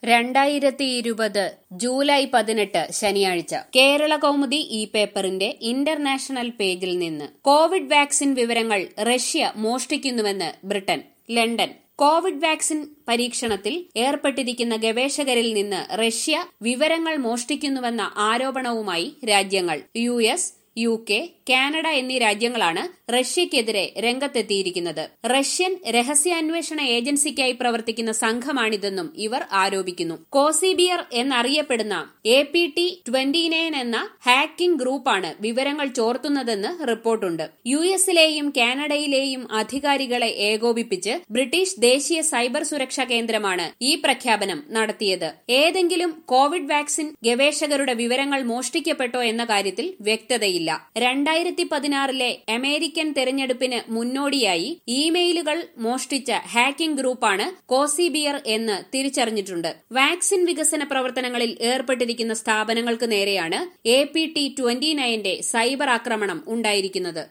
രണ്ടായിരത്തി ഇരുപത് ജൂലൈ പതിനെട്ട് ശനിയാഴ്ച കേരള കൗമുദി ഈ പേപ്പറിന്റെ ഇന്റർനാഷണൽ പേജിൽ നിന്ന് കോവിഡ് വാക്സിൻ വിവരങ്ങൾ റഷ്യ മോഷ്ടിക്കുന്നുവെന്ന് ബ്രിട്ടൻ ലണ്ടൻ കോവിഡ് വാക്സിൻ പരീക്ഷണത്തിൽ ഏർപ്പെട്ടിരിക്കുന്ന ഗവേഷകരിൽ നിന്ന് റഷ്യ വിവരങ്ങൾ മോഷ്ടിക്കുന്നുവെന്ന ആരോപണവുമായി രാജ്യങ്ങൾ U S U K Canada എന്നീ രാജ്യങ്ങളാണ് റഷ്യക്കെതിരെ രംഗത്തെത്തിയിരിക്കുന്നത് റഷ്യൻ രഹസ്യാന്വേഷണ ഏജൻസിക്കായി പ്രവർത്തിക്കുന്ന സംഘമാണിതെന്നും ഇവർ ആരോപിക്കുന്നു കോസിബിയർ എന്നറിയപ്പെടുന്ന A P T twenty nine എന്ന ഹാക്കിംഗ് ഗ്രൂപ്പാണ് വിവരങ്ങൾ ചോർത്തുന്നതെന്ന് റിപ്പോർട്ടുണ്ട് യു എസിലെയും കാനഡയിലെയും അധികാരികളെ ഏകോപിപ്പിച്ച് ബ്രിട്ടീഷ് ദേശീയ സൈബർ സുരക്ഷാ കേന്ദ്രമാണ് ഈ പ്രഖ്യാപനം നടത്തിയത് ഏതെങ്കിലും കോവിഡ് വാക്സിൻ ഗവേഷകരുടെ വിവരങ്ങൾ മോഷ്ടിക്കപ്പെട്ടോ എന്ന കാര്യത്തിൽ വ്യക്തതയില്ല രണ്ടായിരത്തി പതിനാറിലെ അമേരിക്കൻ തെരഞ്ഞെടുപ്പിന് മുന്നോടിയായി ഇമെയിലുകൾ മോഷ്ടിച്ച ഹാക്കിംഗ് ഗ്രൂപ്പാണ് കോസിബിയർ എന്ന് തിരിച്ചറിഞ്ഞിട്ടുണ്ട് വാക്സിൻ വികസന പ്രവർത്തനങ്ങളിൽ ഏർപ്പെട്ടിരിക്കുന്ന സ്ഥാപനങ്ങൾക്ക് നേരെയാണ് എ പി ടി ട്വന്റി നയന്റെ സൈബർ ആക്രമണം ഉണ്ടായിരിക്കുന്നത്